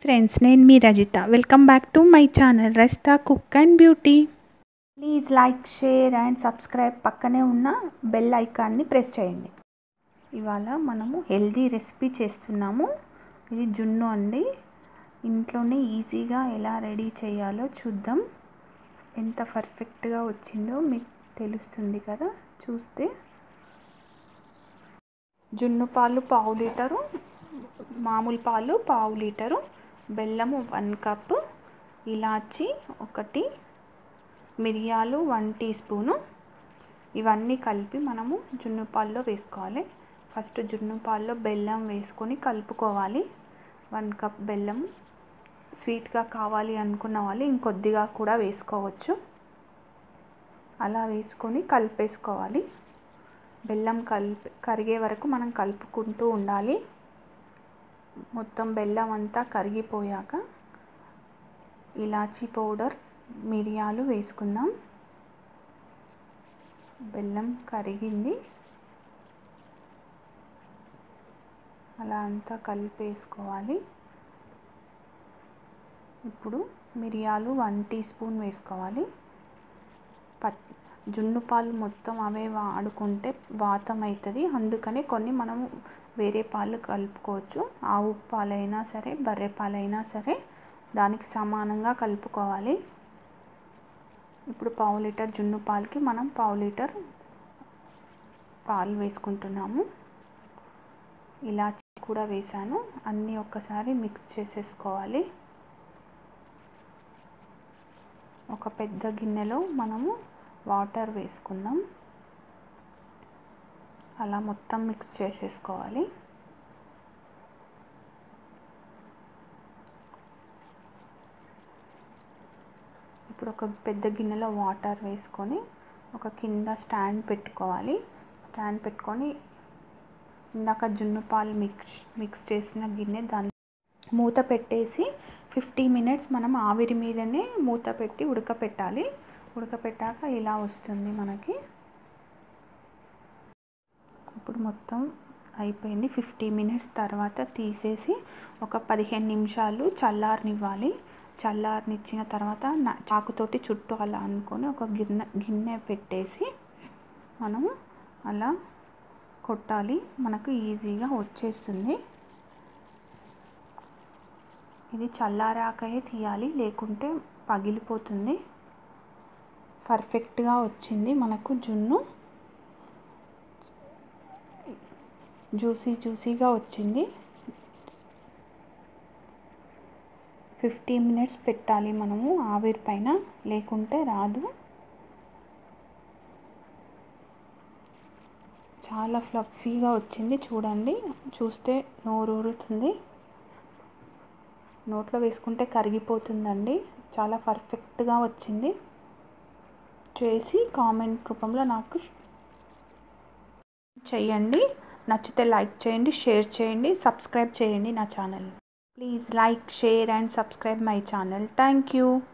friends నేను మీ Rajitha welcome back to my channel రస్తా cook and beauty please like share and subscribe పక్కనే ఉన్న బెల్ ఐకాన్ని ప్రెస్ చేయండి ఇవాళ మనము హెల్దీ రెసిపీ చేస్తున్నాము ఇది జున్ను అండి ఇంట్లోనే ఈజీగా ఎలా రెడీ చేయాలో చూద్దాం ఎంత పర్ఫెక్ట్గా వచ్చిందో మీకు తెలుస్తుంది కదా చూస్తే జున్ను పాలు పావు లీటరు మామూలు పాలు పావు లీటరు బెల్లము వన్ కప్ ఇలాచి ఒకటి మిరియాలు వన్ టీ స్పూను ఇవన్నీ కలిపి మనము జున్ను పాల్లో వేసుకోవాలి ఫస్ట్ జున్ను పాల్లో బెల్లం వేసుకొని కలుపుకోవాలి వన్ కప్ బెల్లం స్వీట్గా కావాలి అనుకున్న వాళ్ళు ఇంకొద్దిగా కూడా వేసుకోవచ్చు అలా వేసుకొని కలిపేసుకోవాలి బెల్లం కలిపి కరిగే వరకు మనం కలుపుకుంటూ ఉండాలి మొత్తం బెల్లం అంతా కరిగిపోయాక ఇలాచీ పౌడర్ మిరియాలు వేసుకుందాం బెల్లం కరిగింది అలా అంతా కలిపేసుకోవాలి ఇప్పుడు మిరియాలు వన్ టీ స్పూన్ వేసుకోవాలి పట్ జున్ను పాలు మొత్తం అవే వాడుకుంటే వాతం అవుతుంది అందుకని కొన్ని మనం వేరే పాలు కలుపుకోవచ్చు ఆవు పాలైనా సరే బర్రె పాలైనా సరే దానికి సమానంగా కలుపుకోవాలి ఇప్పుడు పావు లీటర్ జున్ను పాలకి మనం పావు లీటర్ పాలు వేసుకుంటున్నాము ఇలాచి కూడా వేసాను అన్నీ ఒక్కసారి మిక్స్ చేసేసుకోవాలి ఒక పెద్ద గిన్నెలో మనము వాటర్ వేసుకుందాం అలా మొత్తం మిక్స్ చేసేసుకోవాలి ఇప్పుడు ఒక పెద్ద గిన్నెలో వాటర్ వేసుకొని ఒక కింద స్టాండ్ పెట్టుకోవాలి స్టాండ్ పెట్టుకొని ఇందాక జున్ను పాలు మిక్స్ మిక్స్ చేసిన గిన్నె దాని మూత పెట్టేసి ఫిఫ్టీ మినిట్స్ మనం ఆవిరి మీదనే మూత పెట్టి ఉడకపెట్టాలి ఉడకపెట్టాక ఇలా వస్తుంది మనకి ఇప్పుడు మొత్తం అయిపోయింది ఫిఫ్టీ మినిట్స్ తర్వాత తీసేసి ఒక పదిహేను నిమిషాలు చల్లారనివ్వాలి చల్లారనిచ్చిన తర్వాత చాకుతోటి చుట్టూ అలా అనుకొని ఒక గిన్నె గిన్నె పెట్టేసి మనము అలా కొట్టాలి మనకు ఈజీగా వచ్చేస్తుంది ఇది చల్లారాకయే తీయాలి లేకుంటే పగిలిపోతుంది పర్ఫెక్ట్గా వచ్చింది మనకు జున్ను జ్యూసీ జ్యూసీగా వచ్చింది ఫిఫ్టీ మినిట్స్ పెట్టాలి మనము ఆవిరి పైన లేకుంటే రాదు చాలా ఫ్లఫీగా వచ్చింది చూడండి చూస్తే నోరూరుతుంది నోట్లో వేసుకుంటే కరిగిపోతుందండి చాలా పర్ఫెక్ట్గా వచ్చింది చేసి కామెంట్ రూపంలో నాకు చేయండి నచ్చితే లైక్ చేయండి షేర్ చేయండి సబ్స్క్రైబ్ చేయండి నా channel please like share and subscribe my channel thank you